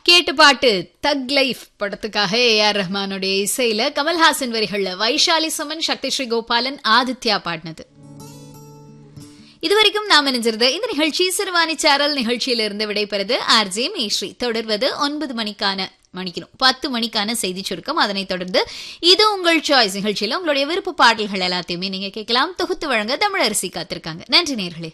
கேட்டு பாட்டு தக் லைஃப் படத்துக்காக ஏ ஆர் ரஹ்மானுடைய இசையில கமல்ஹாசன் வரிகள்ல வைஷாலி சுமன் சக்தி ஸ்ரீ கோபாலன் ஆதித்யா பாடினது இதுவரைக்கும் நாம் இணைஞ்சிருந்த இந்த நிகழ்ச்சி சிறுவாணி சேரல் நிகழ்ச்சியிலிருந்து விடைபெறுது ஆர்ஜே மேஸ்ரீ தொடர்வது ஒன்பது மணிக்கான மணிக்கணும் பத்து மணிக்கான செய்தி சுருக்கம் அதனைத் தொடர்ந்து இது உங்கள் சாய்ஸ் நிகழ்ச்சியில உங்களுடைய விருப்ப பாடல்கள் எல்லாத்தையுமே நீங்க கேட்கலாம் தொகுத்து வழங்க தமிழரசி காத்திருக்காங்க நன்றி நேர்களே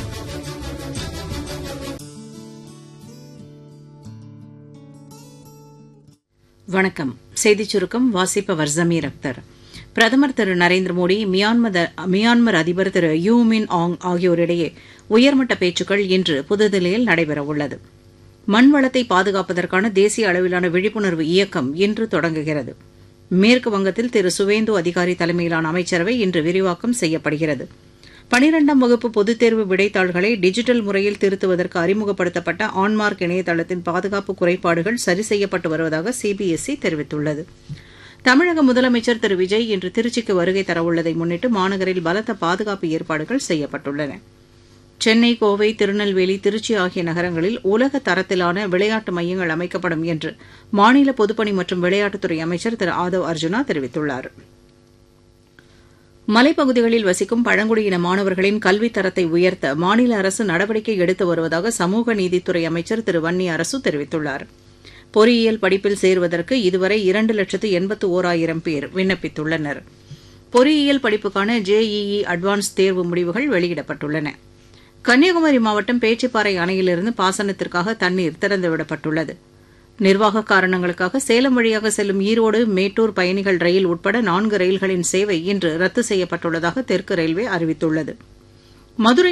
வணக்கம் செய்திச் சுருக்கம் வாசிப்பவர் ஜமீர் அக்தர் பிரதமர் திரு நரேந்திர மோடி மியான்மர் மியான்மர் அதிபர் திரு யூ மின் ஆங் ஆகியோரிடையே உயர்மட்ட பேச்சுக்கள் இன்று புதுதில்லியில் நடைபெறவுள்ளது மண் வளத்தை பாதுகாப்பதற்கான தேசிய அளவிலான விழிப்புணர்வு இயக்கம் இன்று தொடங்குகிறது மேற்கு வங்கத்தில் திரு சுவேந்து அதிகாரி தலைமையிலான அமைச்சரவை இன்று விரிவாக்கம் செய்யப்படுகிறது பனிரெண்டாம் வகுப்பு பொதுத் தேர்வு விடைத்தாள்களை டிஜிட்டல் முறையில் திருத்துவதற்கு அறிமுகப்படுத்தப்பட்ட ஆன்மார்க் இணையதளத்தின் பாதுகாப்பு குறைபாடுகள் சரி செய்யப்பட்டு வருவதாக சிபிஎஸ்இ தெரிவித்துள்ளது தமிழக முதலமைச்சர் திரு விஜய் இன்று திருச்சிக்கு வருகை தரவுள்ளதை முன்னிட்டு மாநகரில் பலத்த பாதுகாப்பு ஏற்பாடுகள் செய்யப்பட்டுள்ளன சென்னை கோவை திருநெல்வேலி திருச்சி ஆகிய நகரங்களில் உலக தரத்திலான விளையாட்டு மையங்கள் அமைக்கப்படும் என்று மாநில பொதுப்பணி மற்றும் விளையாட்டுத்துறை அமைச்சர் திரு ஆதவ் அர்ஜுனா தெரிவித்துள்ளாா் மலைப்பகுதிகளில் வசிக்கும் பழங்குடியின மாணவர்களின் கல்வித் தரத்தை உயர்த்த மாநில அரசு நடவடிக்கை எடுத்து வருவதாக சமூக நீதித்துறை அமைச்சர் திரு வன்னி அரசு தெரிவித்துள்ளார் பொறியியல் படிப்பில் சேருவதற்கு இதுவரை இரண்டு லட்சத்து எண்பத்து ஓராயிரம் பேர் விண்ணப்பித்துள்ளனர் பொறியியல் படிப்புக்கான ஜேஇஇ அட்வான்ஸ் தேர்வு முடிவுகள் வெளியிடப்பட்டுள்ளன கன்னியாகுமரி மாவட்டம் பேச்சிப்பாறை அணையிலிருந்து பாசனத்திற்காக தண்ணீர் திறந்துவிடப்பட்டுள்ளது நிர்வாக காரணங்களுக்காக சேலம் வழியாக செல்லும் ஈரோடு மேட்டூர் பயணிகள் ரயில் உட்பட நான்கு ரயில்களின் சேவை இன்று ரத்து செய்யப்பட்டுள்ளதாக தெற்கு ரயில்வே அறிவித்துள்ளது மதுரை